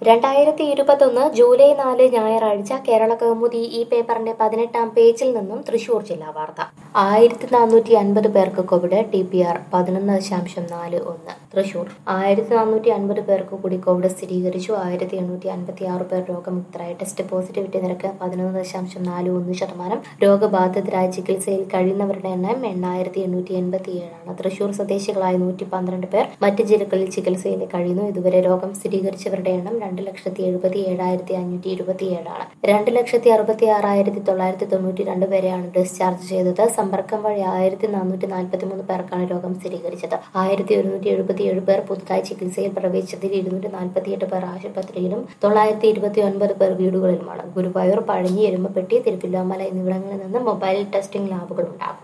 രണ്ടായിരത്തി ഇരുപത്തൊന്ന് ജൂലൈ നാല് ഞായറാഴ്ച കേരള കൗമുദി ഈ പേപ്പറിന്റെ പതിനെട്ടാം പേജിൽ നിന്നും തൃശൂർ ജില്ലാ വാർത്ത ആയിരത്തി നാനൂറ്റി അൻപത് പേർക്ക് കോവിഡ് ടി പി ആർ പതിനൊന്ന് ദശാംശം നാല് ഒന്ന് തൃശൂർ ആയിരത്തി നാനൂറ്റി അൻപത് പേർക്ക് കൂടി കോവിഡ് സ്ഥിരീകരിച്ചു ആയിരത്തി എണ്ണൂറ്റി അൻപത്തി ആറ് പേർ രോഗമുക്തരായി ടെസ്റ്റ് പോസിറ്റിവിറ്റി നിരക്ക് പതിനൊന്ന് ദശാംശം നാല് ഒന്ന് ശതമാനം രോഗബാധിതരായ ചികിത്സയിൽ കഴിയുന്നവരുടെ എണ്ണം എണ്ണായിരത്തി എണ്ണൂറ്റി എൺപത്തി ഏഴാണ് തൃശൂർ സ്വദേശികളായ നൂറ്റി പന്ത്രണ്ട് പേർ മറ്റ് ജില്ലകളിൽ ചികിത്സയിൽ കഴിയുന്നു ഇതുവരെ രോഗം സ്ഥിരീകരിച്ചവരുടെ എണ്ണം രണ്ട് ലക്ഷത്തി എഴുപത്തി ഏഴായിരത്തി അഞ്ഞൂറ്റി ഇരുപത്തി ഏഴാണ് രണ്ട് ലക്ഷത്തി അറുപത്തി ആറായിരത്തി തൊള്ളായിരത്തി തൊണ്ണൂറ്റി രണ്ട് പേരെയാണ് ഡിസ്ചാർജ് ചെയ്തത് സമ്പർക്കം വഴി ആയിരത്തി നാനൂറ്റി നാൽപ്പത്തി മൂന്ന് പേർക്കാണ് രോഗം സ്ഥിരീകരിച്ചത് ആയിരത്തി ഒരുന്നൂറ്റി എഴുപത്തി ഏഴ് പേർ പുതുതായി ചികിത്സയിൽ പ്രവേശിച്ചതിൽ ഇരുന്നൂറ്റി നാൽപ്പത്തിയെട്ട് പേർ ആശുപത്രിയിലും തൊള്ളായിരത്തി ഇരുപത്തി ഒൻപത് പേർ വീടുകളിലുമാണ് ഗുരുവായൂർ പഴഞ്ഞി എരുമപ്പെട്ടി തിരുപ്പില്ലാമല എന്നിവിടങ്ങളിൽ നിന്ന് മൊബൈൽ ടെസ്റ്റിംഗ് ലാബുകൾ ഉണ്ടാകും